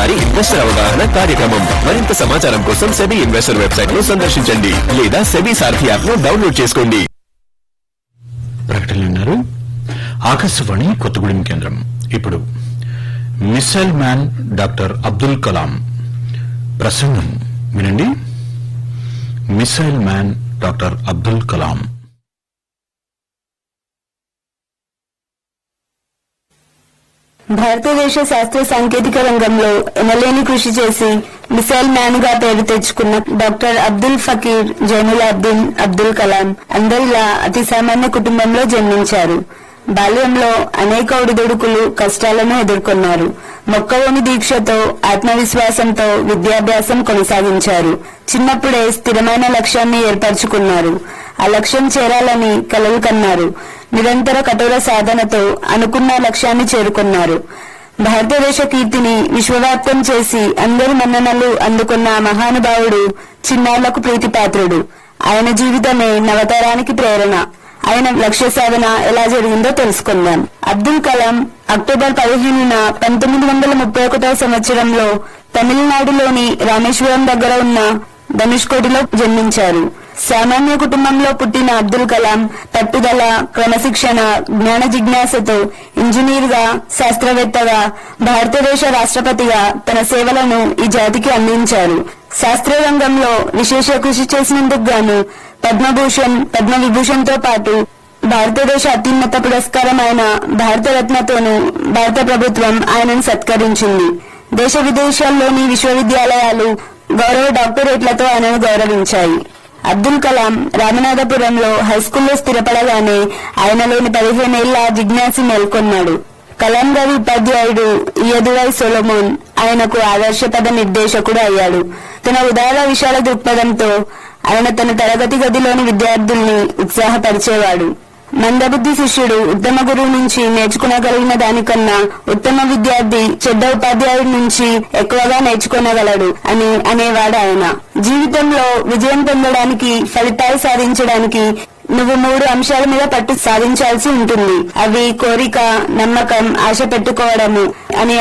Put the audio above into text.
వారి ఇన్వెస్టర్ అవగాహన కార్యక్రమం మరింత సమాచారం కోసం సెబీ ఇన్వెస్టర్ వెబ్సైట్ ను సందర్శించండి లేదా సెబీ సారథి యాప్ ను డౌన్లోడ్ చేసుకోండి ప్రకటనలు విన్నారు ఆకాశవాణి కొత్తగూడెం కేంద్రం ఇప్పుడు missile man doctor Abdul Kalam ప్రసంగం వినండి missile man doctor Abdul Kalam భారతదేశ శాస్త్ర సాంకేతిక రంగంలో ఎనలేని కృషి చేసి మిసైల్ మ్యాన్ గా పేరు తెచ్చుకున్న డాక్టర్ అబ్దుల్ ఫకీర్ జైనులాబ్దీన్ అబ్దుల్ కలాం అందరిలా అతి సామాన్య కుటుంబంలో జన్మించారు బాల్యంలో అనేక ఒడిదుడుకులు కష్టాలను ఎదుర్కొన్నారు మొక్కలోని దీక్షతో ఆత్మవిశ్వాసంతో విద్యాభ్యాసం కొనసాగించారు చిన్నప్పుడే స్థిరమైన లక్ష్యాన్ని ఏర్పరచుకున్నారు ఆ లక్ష్యం చేరాలని కలలు కన్నారు నిరంతర కఠోర సాధనతో అనుకున్న లక్ష్యాన్ని చేరుకున్నారు భారతదేశ కీర్తిని విశ్వవ్యాప్తం చేసి అందరి మన్ననలు అందుకున్న ఆ మహానుభావుడు చిన్నారులకు ప్రీతిపాత్రుడు ఆయన జీవితమే నవతరానికి ప్రేరణ ఆయన లక్ష్య సాధన ఎలా జరిగిందో తెలుసుకుందాం అబ్దుల్ కలాం అక్టోబర్ పదిహేనున పంతొమ్మిది వందల ముప్పై ఒకటో సంవత్సరంలో తమిళనాడులోని రామేశ్వరం దగ్గర ఉన్న ధనుష్కోటిలో జన్మించారు సామాన్య కుటుంబంలో పుట్టిన అబ్దుల్ కలాం పట్టుదల క్రమశిక్షణ జ్ఞాన జిజ్ఞాసతో ఇంజనీర్ గా శాస్త్రవేత్తగా భారతదేశ రాష్ట్రపతిగా తన సేవలను ఈ జాతికి అందించారు శాస్త్ర రంగంలో విశేష కృషి చేసినందుకు గాను పద్మభూషణ్ పద్మ విభూషణ్ తో పాటు భారతదేశ అత్యున్నత పురస్కారం అయిన భారతరత్నతోనూ భారత ప్రభుత్వం ఆయనను సత్కరించింది దేశ విదేశాల్లోని విశ్వవిద్యాలయాలు గౌరవ డాక్టరేట్లతో ఆయనను గౌరవించాయి అబ్దుల్ కలాం రామనాథపురంలో హైస్కూల్లో స్థిరపడగానే ఆయనలోని పదిహేనేళ్ల జిజ్ఞాసి మేల్కొన్నాడు కలాం గారి ఉపాధ్యాయుడు ఇయదువై సొలమోన్ ఆయనకు ఆదర్శపద నిర్దేశకుడు అయ్యాడు తన ఉదార విశాల దృక్పథంతో ఆయన తన తరగతి గదిలోని విద్యార్థుల్ని ఉత్సాహపరిచేవాడు మందబుద్ధి శిష్యుడు ఉత్తమ గురువు నుంచి నేర్చుకునగలిగిన దానికన్నా ఉత్తమ విద్యార్థి చెడ్డ ఉపాధ్యాయుడి నుంచి ఎక్కువగా నేర్చుకోనగలడు అని అనేవాడు ఆయన జీవితంలో విజయం పొందడానికి ఫలితాలు సాధించడానికి నువ్వు మూడు అంశాల మీద పట్టు సాధించాల్సి ఉంటుంది అవి కోరిక నమ్మకం ఆశ పెట్టుకోవడము అని